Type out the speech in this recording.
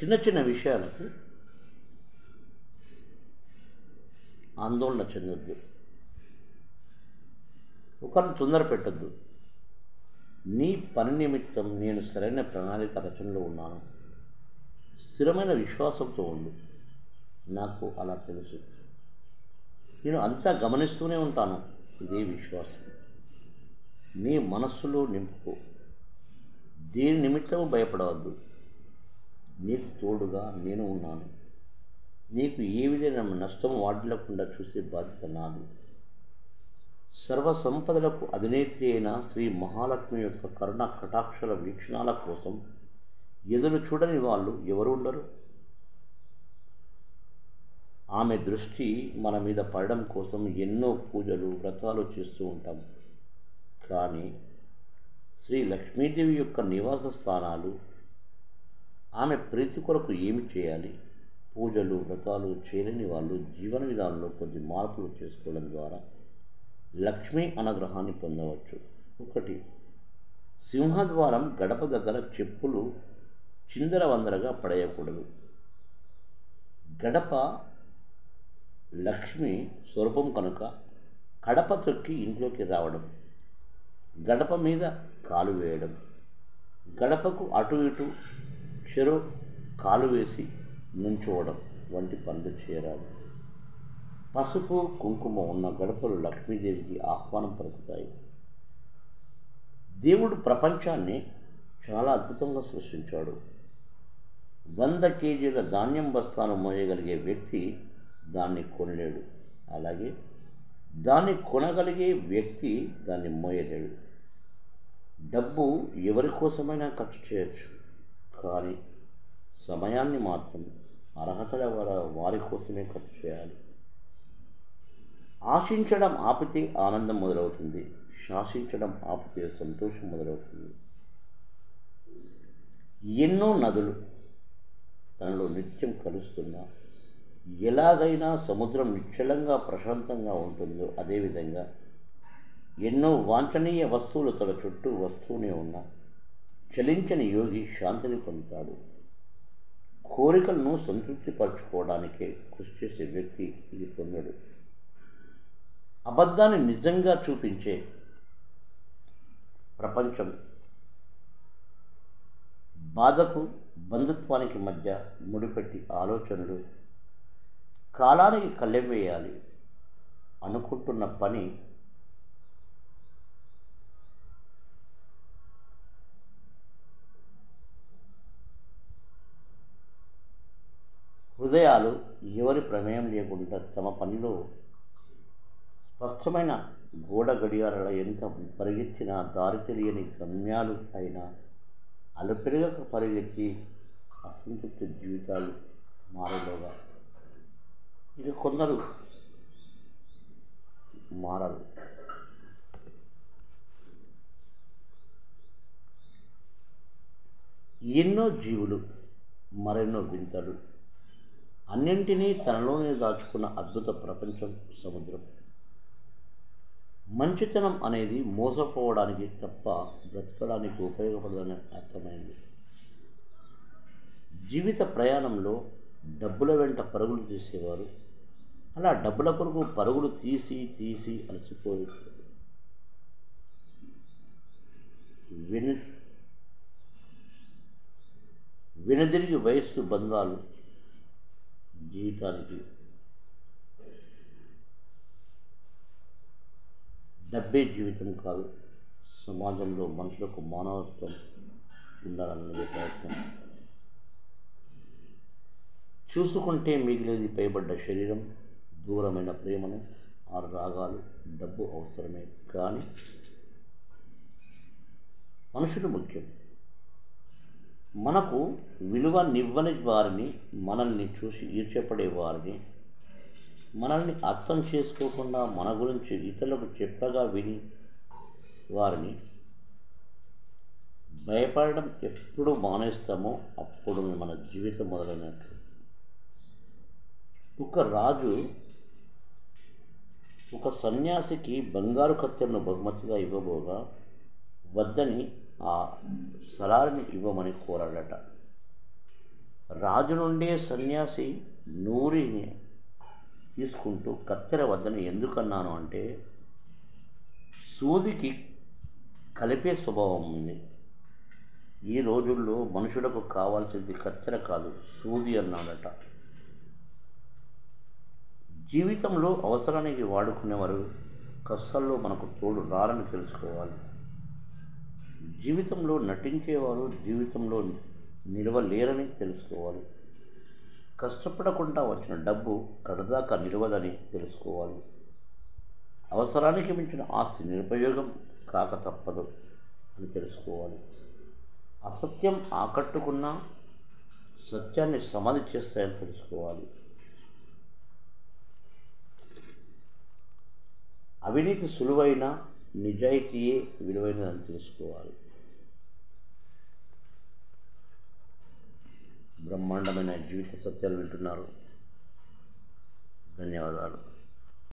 చిన్న చిన్న విషయాలకు ఆందోళన చెందొద్దు ఒకరిని తొందర పెట్టద్దు నీ పని నిమిత్తం నేను సరైన ప్రణాళిక రచనలో ఉన్నాను స్థిరమైన విశ్వాసంతో ఉండు నాకు అలా తెలుసు నేను అంతా గమనిస్తూనే ఉంటాను ఇదే విశ్వాసం నీ మనస్సులో నింపుకో దేని నిమిత్తము భయపడవద్దు నీకు తోడుగా నేను ఉన్నాను నీకు ఏ విధమైన నష్టం వాటిల్లకుండా చూసే బాధ్యత నాది సర్వ సంపదలకు అధినేత్రి అయిన శ్రీ మహాలక్ష్మి యొక్క కరుణ కటాక్షల వీక్షణాల కోసం ఎదురు చూడని వాళ్ళు ఎవరు ఉండరు ఆమె దృష్టి మన మీద పడడం కోసం ఎన్నో పూజలు వ్రతాలు చేస్తూ ఉంటాం కానీ శ్రీ లక్ష్మీదేవి యొక్క నివాస స్థానాలు ఆమె ప్రీతి కొరకు ఏమి చేయాలి పూజలు వ్రతాలు చేయలేని వాళ్ళు జీవన విధానంలో కొద్ది మార్పులు చేసుకోవడం ద్వారా లక్ష్మీ అనుగ్రహాన్ని పొందవచ్చు ఒకటి సింహద్వారం గడప దగ్గర చెప్పులు చిందరవందరగా పడేయకూడదు గడప లక్ష్మి స్వరూపం కనుక కడప తొక్కి ఇంట్లోకి రావడం గడప మీద కాలు వేయడం గడపకు అటు ఇటు చెరు కాలు వేసి నుంచోవడం వంటి పనులు చేయరాదు పసుపు కుంకుమ ఉన్న గడపలు లక్ష్మీదేవికి ఆహ్వానం పలుకుతాయి దేవుడు ప్రపంచాన్ని చాలా అద్భుతంగా సృష్టించాడు వంద కేజీల ధాన్యం బస్తాను మోయగలిగే వ్యక్తి దాన్ని కొనలేడు అలాగే దాన్ని కొనగలిగే వ్యక్తి దాన్ని మోయలేడు డబ్బు ఎవరి కోసమైనా ఖర్చు చేయొచ్చు కానీ సమయాన్ని మాత్రం అర్హతల వారి కోసమే ఖర్చు చేయాలి ఆశించడం ఆపితే ఆనందం మొదలవుతుంది శాసించడం ఆపితే సంతోషం మొదలవుతుంది ఎన్నో నదులు తనలో నిత్యం కలుస్తున్నా ఎలాగైనా సముద్రం నిశ్చలంగా ప్రశాంతంగా ఉంటుందో అదేవిధంగా ఎన్నో వాంఛనీయ వస్తువులు తన చుట్టూ వస్తూనే ఉన్న చలించని యోగి శాంతిని పొందుతాడు కోరికలను సంతృప్తిపరచుకోవడానికే కృషి చేసే వ్యక్తి ఇది పొందడు అబద్ధాన్ని నిజంగా చూపించే ప్రపంచం బాధకు బంధుత్వానికి మధ్య ముడిపెట్టి ఆలోచనలు కాలానికి కళ్ళెం వేయాలి అనుకుంటున్న పని హృదయాలు ఎవరి ప్రమేయం లేకుండా తమ పనిలో స్పష్టమైన గోడ గడియారాల ఎంత పరిగెత్తినా దారి తెలియని గమ్యాలు అయినా అలుపెరగక పరిగెత్తి అసంతృప్తి జీవితాలు మారలోగా ఇక కొందరు మారరు ఎన్నో జీవులు మరెన్నో వింతలు అన్నింటినీ తనలోనే దాచుకున్న అద్భుత ప్రపంచం సముద్రం మంచితనం అనేది మోసపోవడానికి తప్ప బ్రతకడానికి ఉపయోగపడదని అర్థమైంది జీవిత ప్రయాణంలో డబ్బుల వెంట పరుగులు తీసేవారు అలా డబ్బుల కొరకు పరుగులు తీసి తీసి అలసిపోయి వెను వెనుదిరిగి వయస్సు బంధాలు జీవితానికి డబ్బే జీవితం కాదు సమాజంలో మనుషులకు మానవత్వం ఉండాలన్నదే ప్రయత్నం చూసుకుంటే మిగిలేది పైబడ్డ శరీరం దూరమైన ప్రేమను ఆరు రాగాలు డబ్బు అవసరమే కానీ మనుషులు ముఖ్యం మనకు విలువనివ్వని వారిని మనల్ని చూసి ఈర్చపడే వారిని మనల్ని అర్థం చేసుకోకుండా మన గురించి ఇతరులకు చెప్పగా విని వారిని భయపడడం ఎప్పుడు మానేస్తామో అప్పుడు మన జీవితం మొదలైనట్లు ఒక రాజు ఒక సన్యాసికి బంగారు కత్తెరను బహుమతిగా ఇవ్వబోగా వద్దని ఆ సలారిని ఇవ్వమని కోరాడట రాజు నుండే సన్యాసి నూరిని తీసుకుంటూ కత్తెర వద్దని ఎందుకన్నాను అంటే సూదికి కలిపే స్వభావం ఉంది ఈ రోజుల్లో మనుషులకు కావాల్సింది కత్తెర కాదు సూది అన్నాడట జీవితంలో అవసరానికి వాడుకునేవారు కష్టాల్లో మనకు తోడు రారని తెలుసుకోవాలి జీవితంలో నటించేవారు జీవితంలో నిలవలేరని తెలుసుకోవాలి కష్టపడకుండా వచ్చిన డబ్బు కడదాకా నిలవదని తెలుసుకోవాలి అవసరానికి మించిన ఆస్తి నిరుపయోగం కాక తప్పదు అని తెలుసుకోవాలి అసత్యం ఆకట్టుకున్న సత్యాన్ని సమాధి చేస్తాయని తెలుసుకోవాలి అవినీతి సులువైన నిజాయితీయే విలువైనదని తెలుసుకోవాలి బ్రహ్మాండమైన జీవిత సత్యాలు వింటున్నారు ధన్యవాదాలు